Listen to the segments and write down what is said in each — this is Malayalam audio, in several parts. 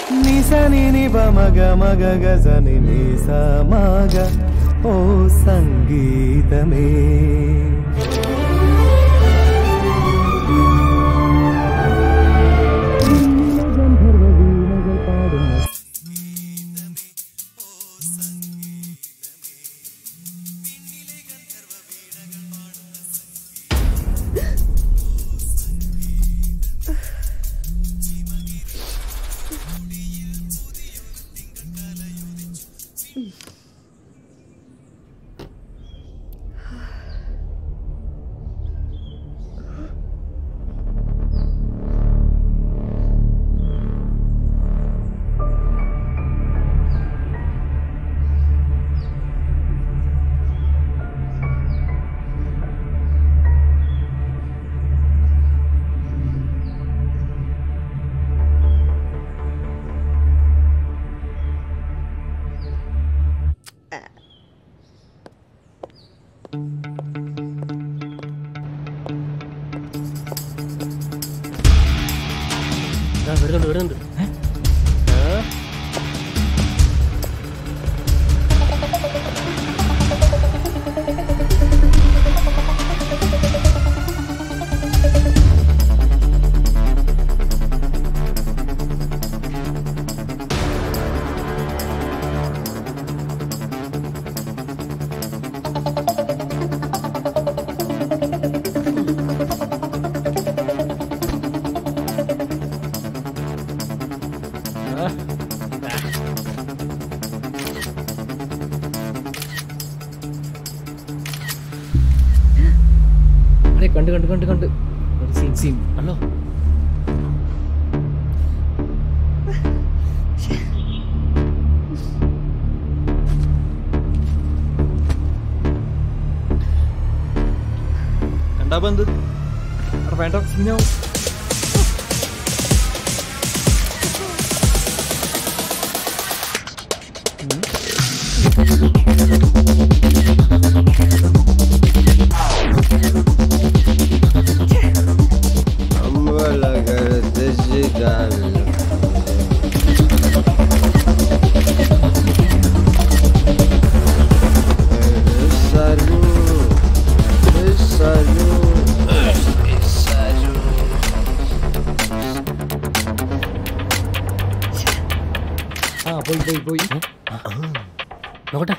నిసని నిబ మగ మగ గజని నిస మగ ఓ సంగీతమే വരുന്നുണ്ട് വരുന്നുണ്ട് അതെ കണ്ട് കണ്ട് കണ്ട് കണ്ട് സീൻ സീൻ ഹലോ കണ്ടാ എന്ത് അവിടെ വേണ്ട സീനാവും ആ പോയി പോയി പോയി നോക്കട്ടെ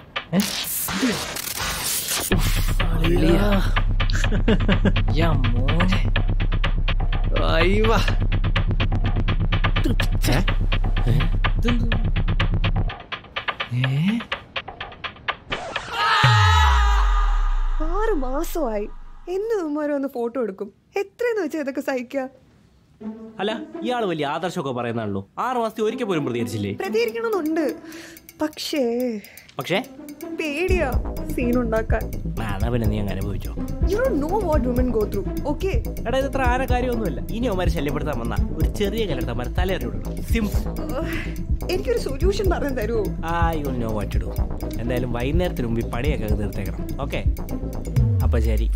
യാ മോനെ അയ്യവാ ഏ ആറ് മാസമായി എന്ന് ഉമ്മാരും ഒന്ന് ഫോട്ടോ എടുക്കും എത്രയെന്ന് വെച്ചാൽ ഇതൊക്കെ സഹിക്കുക അല്ല ഇയാള് വലിയ ആദർശമൊക്കെ പറയുന്നാണല്ലോ ആറ് മാസത്തിൽ ഒരിക്കൽ പോലും പ്രതികരിച്ചില്ലേ പ്രതികരിക്കണമെന്നുണ്ട് പക്ഷേ പക്ഷേ പേടിയാ സീൻ ഉണ്ടാക്കാൻ ആ, എന്നാ പിന്നെ നീ അങ്ങനെ അനുഭവിച്ചോ you do know what women go through okay എടാ ഇത് അത്ര ആന കാര്യമൊന്നുമില്ല ഇനി അവന്മാരെ ശല്യപ്പെടുത്താൻ വന്ന ഒരു ചെറിയ കലർത്തമാരെ തലയറി വിടണം സിമ്പിൾ എനിക്കൊരു സൊല്യൂഷൻ പറഞ്ഞു തരുമോ ആ യു നോ വാട്ട് ടു എന്തായാലും വൈകുന്നേരത്തിന് മുമ്പ് ഈ പണിയൊക്കെ തീർത്തേക്കണം ഓക്കെ അപ്പൊ ശരി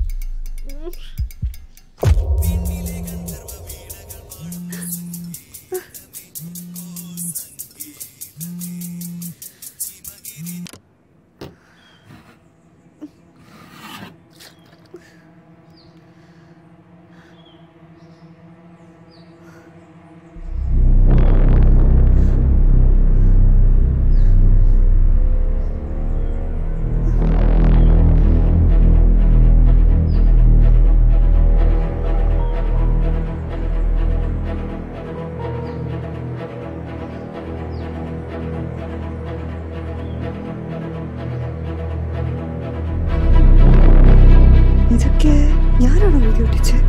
ഇതൊക്കെ ഞാനാണോ വീഡിയോ ഒട്ടിച്ചത്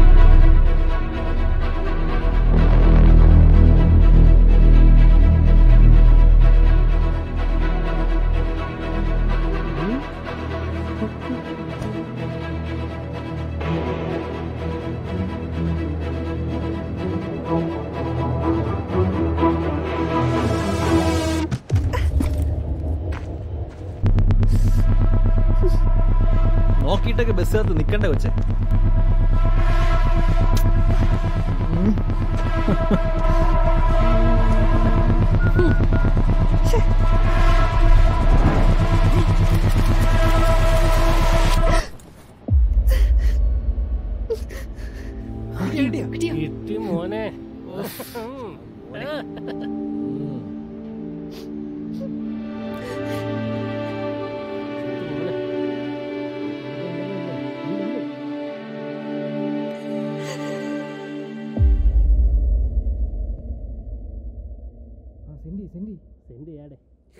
നോക്കിയിട്ടൊക്കെ ബസ്സിനകത്ത് നിക്കണ്ടേ കൊച്ചെ മോനെ സെൻഡി സെൻഡി സെൻഡ് ചെയ്യാടെ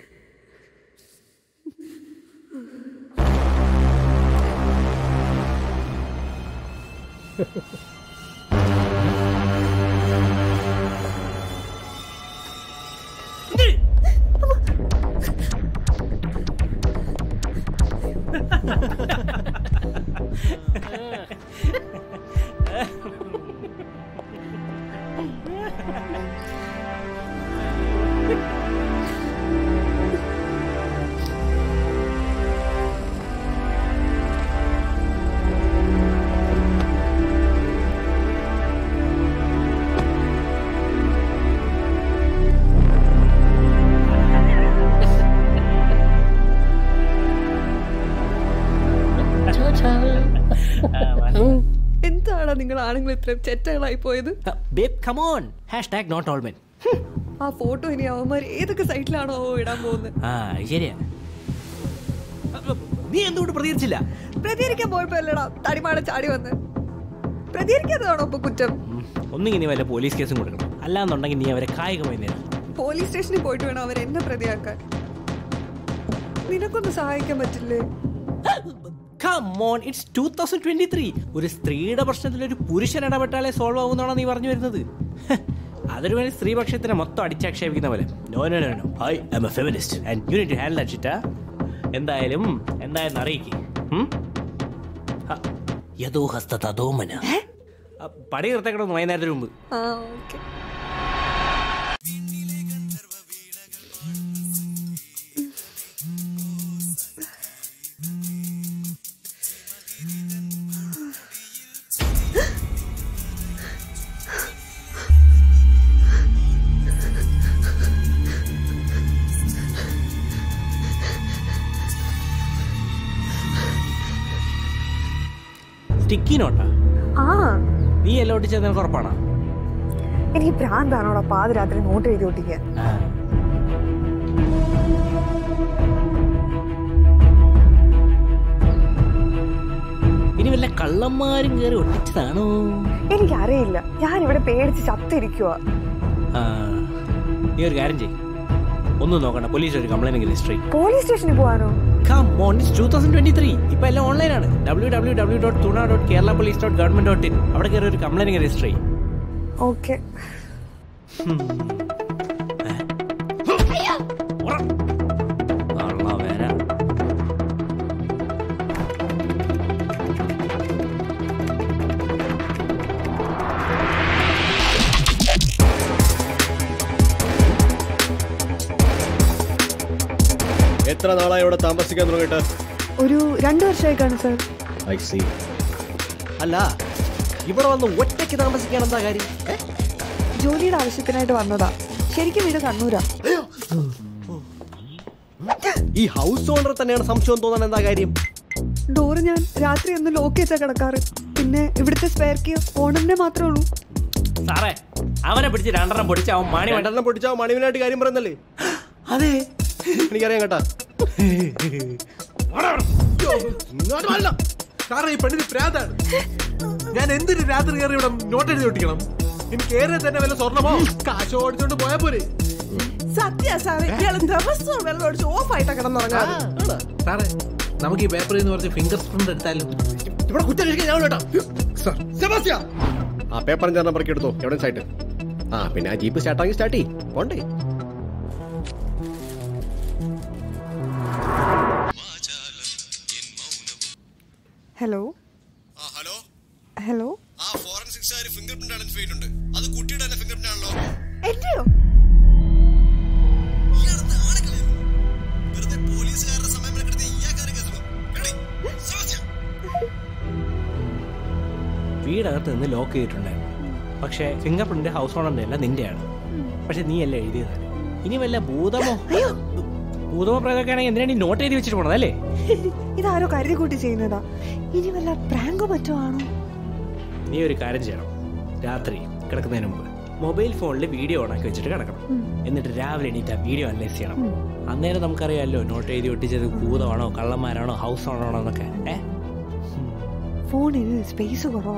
എന്താണ് നിങ്ങൾ ആണുങ്ങൾ ഇത്രയും ചെറ്റകളായി പോയത് babe come on hashtag not all men ആ ഫോട്ടോ ഇനി അവന്മാർ ഏതൊക്കെ സൈറ്റിലാണോ ഇടാൻ പോകുന്നത് ആ അത് ശരിയാ അപ്പൊ നീ എന്തുകൊണ്ട് പ്രതികരിച്ചില്ല പ്രതികരിക്കാൻ പോയപ്പോ അല്ലടാ തടിമാട ചാടി വന്ന് പ്രതികരിക്കാത്തതാണോ ഇപ്പൊ കുറ്റം ഉം, ഒന്നിങ്ങനെ വല്ല പോലീസ് കേസും കൊടുക്കണം അല്ലാന്നുണ്ടെങ്കിൽ നീ അവരെ കായികമായി നേരിടും പോലീസ് സ്റ്റേഷനിൽ പോയിട്ട് വേണം അവർ എന്നെ പ്രതിയാക്കാൻ നിനക്കൊന്ന് സഹായിക്കാൻ പറ്റില്ലേ come on it's two thousand twenty three ഒരു സ്ത്രീയുടെ പ്രശ്നത്തിൽ ഒരു പുരുഷൻ ഇടപെട്ടാലേ സോൾവ് ആവുന്നതാണോ നീ പറഞ്ഞു വരുന്നത് ഹ്, അതൊരു വേണ്ടി സ്ത്രീപക്ഷത്തിനെ മൊത്തം അടിച്ചാക്ഷേപിക്കുന്ന പോലെ no no no no I'm a feminist and you need to handle that shit എന്തായാലും എന്തായാലും അറിയിക്ക് ഉം? ഹ, യദോ ഹസ്ത തദോമന ആ, പണി നിർത്തേക്കണം വൈകുന്നേരത്തിന് മുമ്പ് ആ ഓക്കെ സ്റ്റിക്കി നോട്ടാ ആ നീ എല്ലാം ഒട്ടിച്ചത് നിനക്ക് ഉറപ്പാണോ എനിക്ക് ഭ്രാന്താണോടാ പാതിരാത്രി നോട്ട് എഴുതി ഒട്ടിക്കാൻ ആ. ഇനി വല്ല കള്ളന്മാരും കയറി ഒട്ടിച്ചതാണോ എനിക്കറിയില്ല ഞാൻ ഇവിടെ പേടിച്ച് ചത്തിരിക്കുക ആ. നീ ഒരു കാര്യം ചെയ്യും ഒന്നും നോക്കണ്ട പോലീസ് ഒരു കംപ്ലൈന്റ് രജിസ്റ്റർ ചെയ്യും പോലീസ് സ്റ്റേഷനിൽ പോവാനോ come on two thousand twenty three ഇപ്പൊ എല്ലാം ഓൺലൈനാണ് W W W dot Thuna dot Kerala police dot government dot in അവിടെ കയറി ഒരു കംപ്ലൈന്റ് രജിസ്റ്റർ ചെയ്യും ഓക്കെ കള്ള വരാം എത്ര നാളായി ഇവിടെ താമസിക്കാൻ തുടങ്ങിയിട്ട് ഒരു രണ്ടു വർഷമായി കാണും സാർ ഐ സി അല്ല ഇവിടെ വന്ന് ഒറ്റയ്ക്ക് താമസിക്കാൻ എന്താ കാര്യം ഏ? ജോലിയുടെ ആവശ്യത്തിനായിട്ട് വന്നതാ ശരിക്കും വീട് കണ്ണൂരാ ഈ ഹൗസ് ഓണർ തന്നെയാണ് സംശയം തോന്നാൻ എന്താ കാര്യം ഡോറ് ഞാൻ രാത്രി ഒന്ന് ലോക്ക് ചെയ്താ കിടക്കാറ് പിന്നെ ഇവിടുത്തെ സ്പെയർ കീ ഓണറിന്റെ മാത്രമേ ഉള്ളൂ സാറേ അവനെ പിടിച്ച് രണ്ടെണ്ണം പൊടിച്ച് അവൻ മണി വേണ്ട രണ്ടെണ്ണം പൊടിച്ചാ മണിവിനായിട്ട് കാര്യം പറയുന്നല്ലേ അതെ എനിക്കറിയാം കേട്ടാ ഇങ്ങോട്ട് വരണം. കാരണം ഈ പെണ്ണിന് പ്രാന്താണ് ഞാൻ എന്തിനു രാത്രി കയറി ഇവിടെ നോട്ട് എഴുതി ഒട്ടിക്കണം എനിക്ക് ഏറെ തന്നെ വല്ല സ്വർണമോ കാശോ ഓടിച്ചോണ്ട് പോയാ പോരെ സത്യ സാറേ ഇയാള് ദിവസവും വെള്ളം ഒഴിച്ച് ഓഫ് ആയിട്ടാ കിടന്നുറങ്ങാറ് സാറേ നമുക്ക് ഈ പേപ്പറിൽ നിന്ന് കുറച്ച് ഫിംഗർ പ്രിന്റ് എടുത്താലും ഇവിടെ കുറ്റം കഴിക്കാൻ ഞാൻ കേട്ടോ സാർ സെബാസ്റ്റ്യൻ ആ പേപ്പർ ഞാൻ നമ്പർ എടുത്തോ എവിഡൻസ് ആയിട്ട് ആ പിന്നെ ആ ജീപ്പ് സ്റ്റാർട്ടാക്കി സ്റ്റാർട്ട് ചെയ്യും പോണ്ടേ ഹലോ ഹലോ ഹലോ ആ ഫോറൻസിക്സ് ഫിംഗർ പ്രിന്റ് ഐഡന്റിഫൈ ചെയ്തിട്ടുണ്ട് അത് കുട്ടിയുടെ തന്നെ ഫിംഗർ പ്രിന്റ് ആണല്ലോ എന്റെയോ ഇയാളെന്താ ആളെ കളയുന്നു? വെറുതെ പോലീസുകാരുടെ സമയം മെനക്കെടുത്ത് ഇയാൾക്കാരെ കേസുള്ളൂ. എടീ, സെബാസ്റ്റ്യൻ. വീടകത്ത് നിന്ന് ലോക്ക് ചെയ്തിട്ടുണ്ടായിരുന്നു പക്ഷേ ഫിംഗർ പ്രിന്റ് ഹൗസ് ഓണറിന്റെ അല്ല നിന്റെയാണ് പക്ഷെ നീ അല്ല എഴുതിയതാണ് ഇനി വല്ല ഭൂതമോ ഭൂതമോ പ്രേതൊക്കെ ആണെങ്കിൽ എന്തിനാണ് ഈ നോട്ട് എഴുതി വെച്ചിട്ട് പോണത് അല്ലേ ഇതാരോ കരുതി കൂട്ടി ചെയ്യുന്നതാ ഇനി വല്ല പ്രാങ്കോ മറ്റോ ആണോ നീ ഒരു കാര്യം ചെയ്യണം രാത്രി കിടക്കുന്നതിന് മുമ്പ് മൊബൈൽ ഫോണിൽ വീഡിയോ ഓണാക്കി വെച്ചിട്ട് കിടക്കണം എന്നിട്ട് രാവിലെ എണീറ്റ് ആ വീഡിയോ അനലൈസ് ചെയ്യണം അന്നേരം നമുക്കറിയാമല്ലോ നോട്ട് എഴുതി ഒട്ടിച്ചത് ഭൂതമാണോ കള്ളന്മാരാണോ ഹൗസ് ഓണാണോ എന്നൊക്കെ ഏ ഫോണിന് സ്പേസ് കുറവാ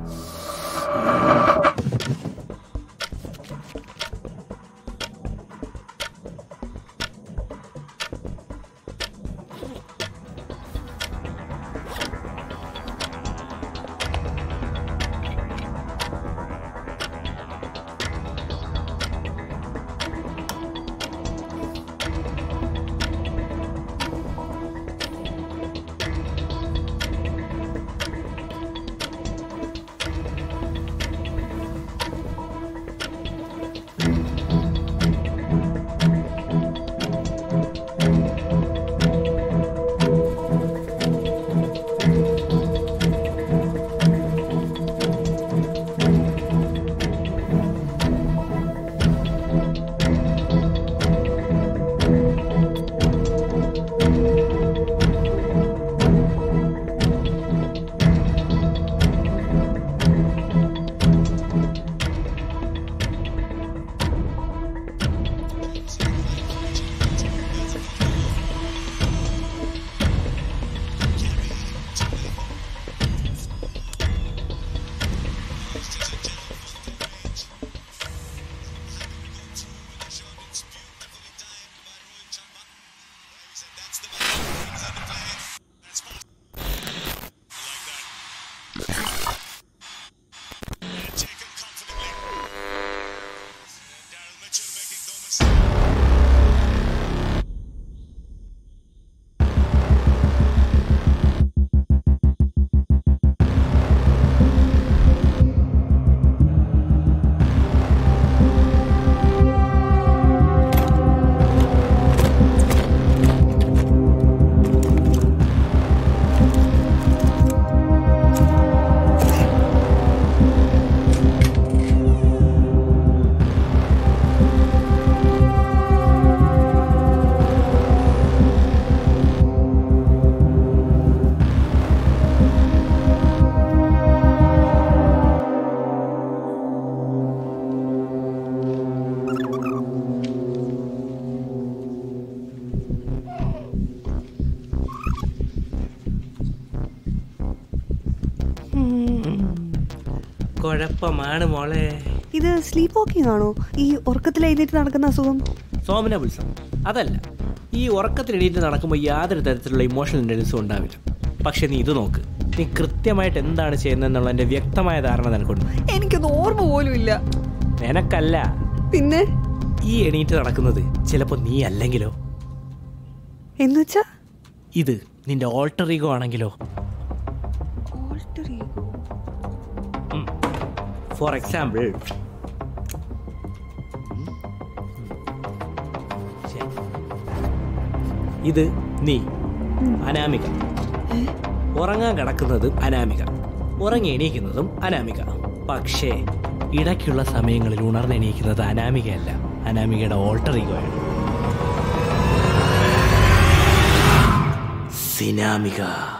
കുഴപ്പമാണ് മോളെ ഇത് സ്ലീപ്പ് വാക്കിംഗ് ആണോ ഈ ഉറക്കത്തിൽ എഴുന്നേറ്റ് നടക്കുന്ന അസുഖം സോമനബിൾസം അതല്ല ഈ ഉറക്കത്തിൽ എണീറ്റ് നടക്കുമ്പോൾ യാതൊരു തരത്തിലുള്ള ഇമോഷണൽ ഇൻ്റലിജൻസും ഉണ്ടാവില്ല പക്ഷെ നീ ഇത് നോക്ക് നീ കൃത്യമായിട്ട് എന്താണ് ചെയ്യുന്നതെന്നുള്ളതിൻ്റെ വ്യക്തമായ ധാരണ നിനക്കുണ്ട് എനിക്കൊന്നും ഓർമ്മ പോലും ഇല്ല നിനക്കല്ല പിന്നെ ഈ എണീറ്റ് നടക്കുന്നത് ചിലപ്പോൾ നീ അല്ലെങ്കിലോ എന്നുവെച്ചാ ഇത് നിന്റെ ഓൾട്ടർ ഈഗോ ആണെങ്കിലോ alter ego. ഫോർ എക്സാമ്പിൾ ഇത് നീ അനാമിക ഉറങ്ങാൻ കിടക്കുന്നതും അനാമിക ഉറങ്ങി എണീക്കുന്നതും അനാമിക പക്ഷേ ഇടയ്ക്കുള്ള സമയങ്ങളിൽ ഉണർന്നെണീക്കുന്നത് അനാമികയല്ല അനാമികയുടെ ഓൾട്ടർ ഈഗോയാണ് സിനാമിക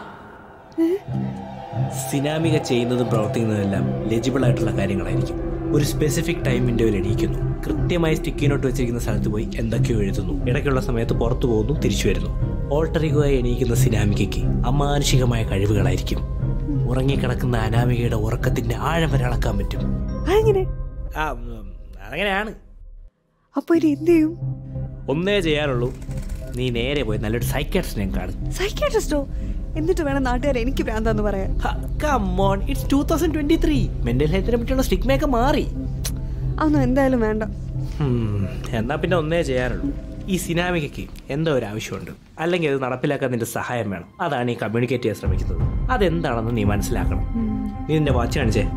സിനാമിക ചെയ്യുന്നതും പ്രവർത്തിക്കുന്നതെല്ലാം ലെജിബിൾ ആയിട്ടുള്ള കാര്യങ്ങളായിരിക്കും ഒരു സ്പെസിഫിക് ടൈം വിൻഡോയിൽ എണീക്കുന്നു കൃത്യമായി സ്റ്റിക്കി നോട്ട് വെച്ചിരിക്കുന്ന സ്ഥലത്ത് പോയി എന്തൊക്കെയോ എഴുതുന്നു ഇടയ്ക്കുള്ള സമയത്ത് പുറത്തു പോകുന്നു തിരിച്ചു വരുന്നു ഓൾട്ടറിഗോയായി എണീക്കുന്ന സിനാമികയ്ക്ക് അമാനുഷികമായ കഴിവുകളായിരിക്കും ഉറങ്ങിക്കിടക്കുന്ന അനാമികയുടെ ഉറക്കത്തിന്റെ ആഴം വരെ അളക്കാൻ പറ്റും അതെങ്ങനെ ആ ഉം, അതങ്ങനെയാണ് അപ്പൊ ഇനി എന്ത് ചെയ്യും ഒന്നേ ചെയ്യാനുള്ളൂ നീ നേരെ പോയി നല്ലൊരു സൈക്കാട്രിസ്റ്റിനെ കാണും സൈക്കാട്രിസ്റ്റോ എന്നിട്ട് വേണം നാട്ടുകാർ എനിക്ക് ഭ്രാന്താന്ന് പറയാൻ come on it's two thousand twenty three mental ഹെൽത്തിനെ പറ്റിയുള്ള സ്റ്റിഗ്മയൊക്കെ മാറി അതൊന്നും എന്തായാലും വേണ്ട ഹും, എന്നാ പിന്നെ ഒന്നേ ചെയ്യാറുള്ളൂ ഈ സിനാമികയ്ക്ക് എന്തോ ഒരു ആവശ്യമുണ്ട് അല്ലെങ്കിൽ അത് നടപ്പിലാക്കാൻ നിന്റെ സഹായം വേണം അതാണ് ഈ കമ്മ്യൂണിക്കേറ്റ് ചെയ്യാൻ ശ്രമിക്കുന്നത് അതെന്താണെന്ന് നീ മനസ്സിലാക്കണം നീ നിന്റെ വാച്ച് കാണിച്ചേ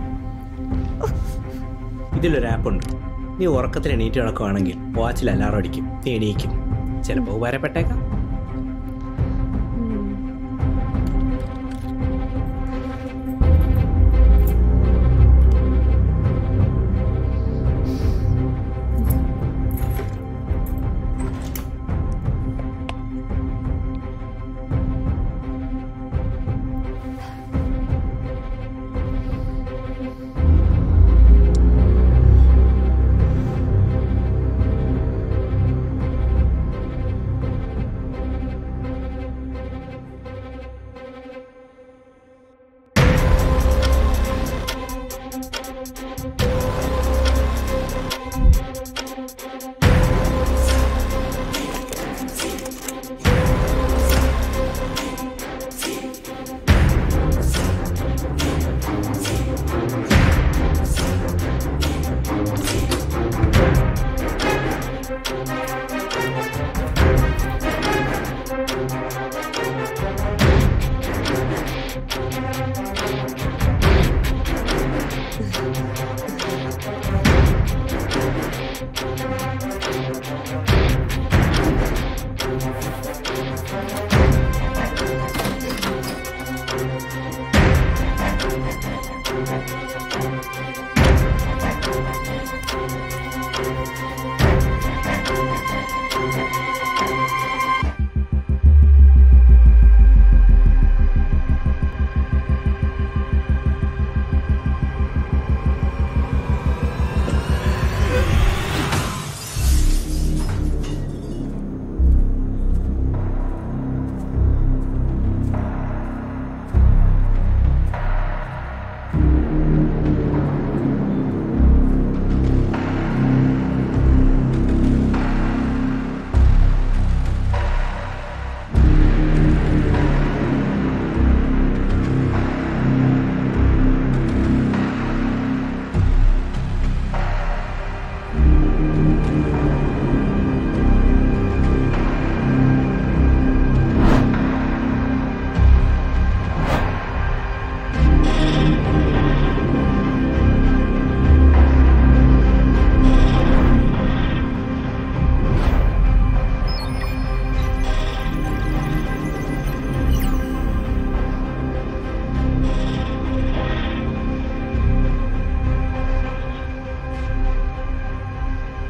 ഇതിലൊരു ആപ്പ് ഉണ്ട് നീ ഉറക്കത്തിൽ എണീറ്റ് നടക്കുവാണെങ്കിൽ വാച്ചിൽ അലാറം അടിക്കും നീ എണീക്കും ചിലപ്പോൾ ഉപകാരപ്പെട്ടേക്കാം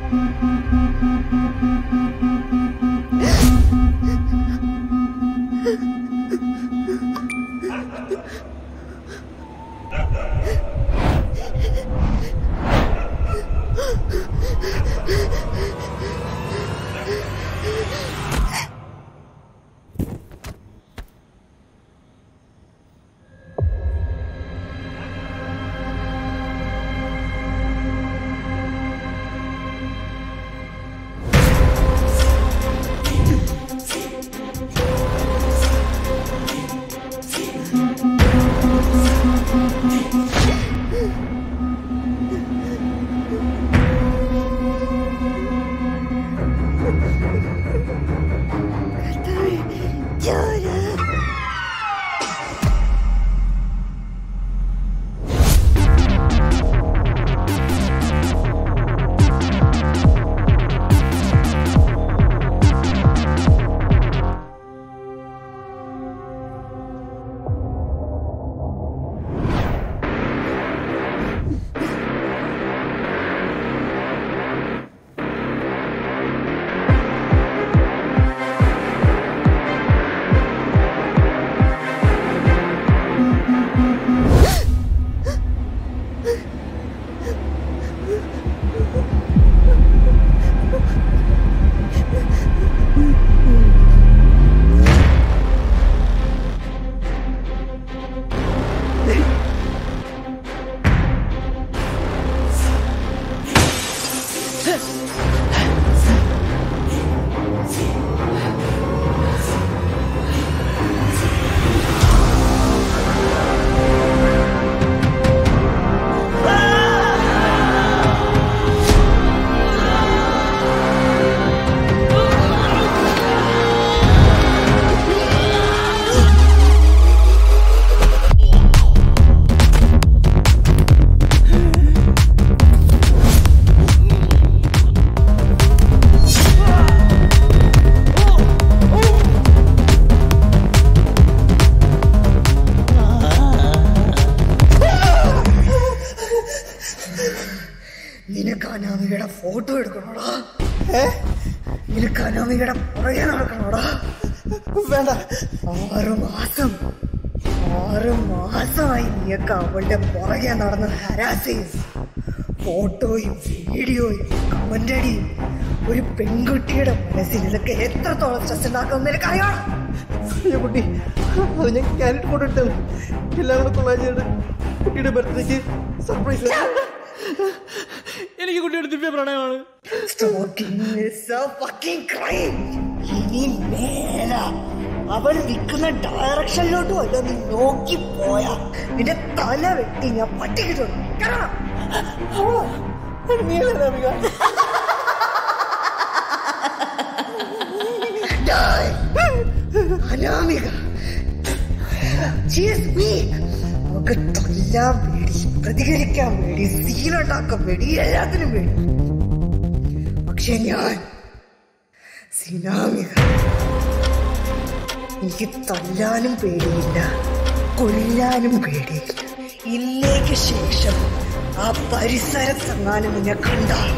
നിനക്ക് അനാമികയുടെ ഫോട്ടോ എടുക്കണോടാ ഏ നിനക്ക് അനാമികയുടെ പുറകെ നടക്കണോടാ വേണ്ട ആറ് മാസം ആറ് മാസമായി നീയൊക്കെ അവളുടെ പുറകെ നടന്ന് ഹരാസ് ചെയ്യും ഫോട്ടോയും വീഡിയോയും കമന്റടിയും ഒരു പെൺകുട്ടിയുടെ മനസ്സിൽ ഇതൊക്കെ എത്രത്തോളം സ്ട്രെസ് ഉണ്ടാക്കുമെന്ന് നിനക്കറിയാം അയ്യോ കുട്ടി അത് ഞാൻ ക്യാരറ്റ് കൊണ്ടിട്ട് എല്ലാം കൂടെ കൊള്ളാൻ ചെയ്തിട്ട് കുട്ടിയുടെ ബർത്ത്ഡേക്ക് സർപ്രൈസ് എനിക്ക് കുട്ടിയുടെ ദിവ്യ പ്രണയമാണ് Stalking is a fucking crime. ഇനി മേല അവൾ നിൽക്കുന്ന ഡയറക്ഷനിലോട്ട് വല്ല നീ നോക്കി പോയാ നിന്റെ തല വെട്ടി ഞാൻ പട്ടിക്കിട്ടുണ്ട് അനാമിക She is weak. അവൾക്ക് തല്ലാൻ പേടി പ്രതികരിക്കാൻ പേടി സീനുണ്ടാക്കാൻ പേടി എല്ലാത്തിനും പേടി പക്ഷെ ഞാൻ സിനാമിക എനിക്ക് തല്ലാനും പേടിയില്ല കൊല്ലാനും പേടിയില്ല ഇല്ലേക്ക് ശേഷം ആ പരിസരത്തെങ്ങാനും നിന്നെ കണ്ടാൽ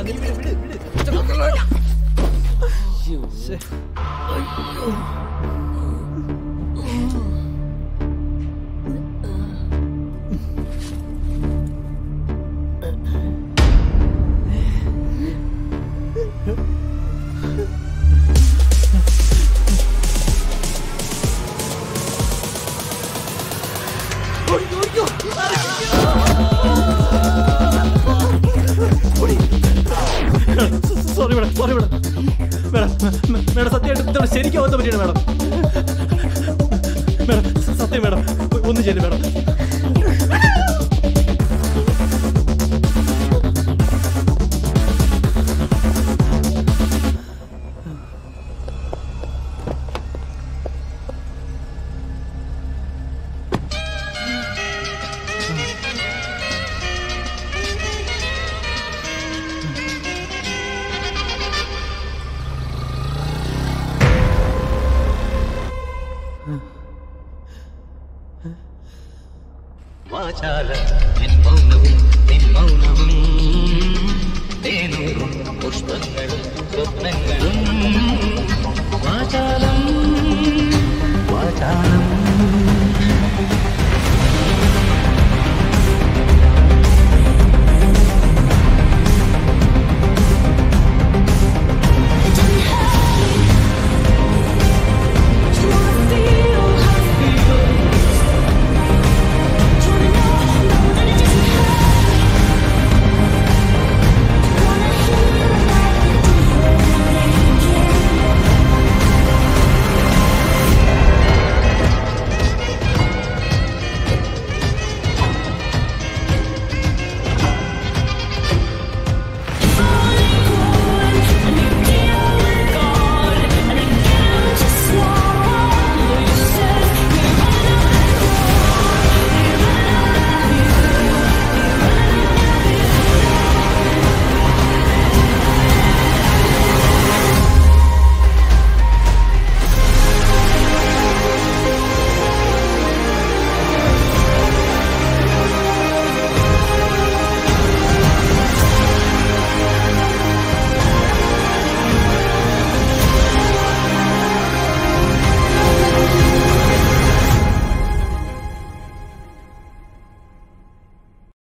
sorry madam sorry madam madam madam സത്യമായിട്ട് ഇതോടെ ശരിക്കും അബദ്ധം പറ്റിയാണ് മേഡം മേഡം സ- സത്യം മേഡം ഒ- ഒന്നും ചെയ്യില്ല മേഡം വാചാല നിൻ മൗനവും നിൻ മൗനവും തേനൂറും പുഷ്പങ്ങളും സ്വപ്നങ്ങളും വാചാലം വാചാലം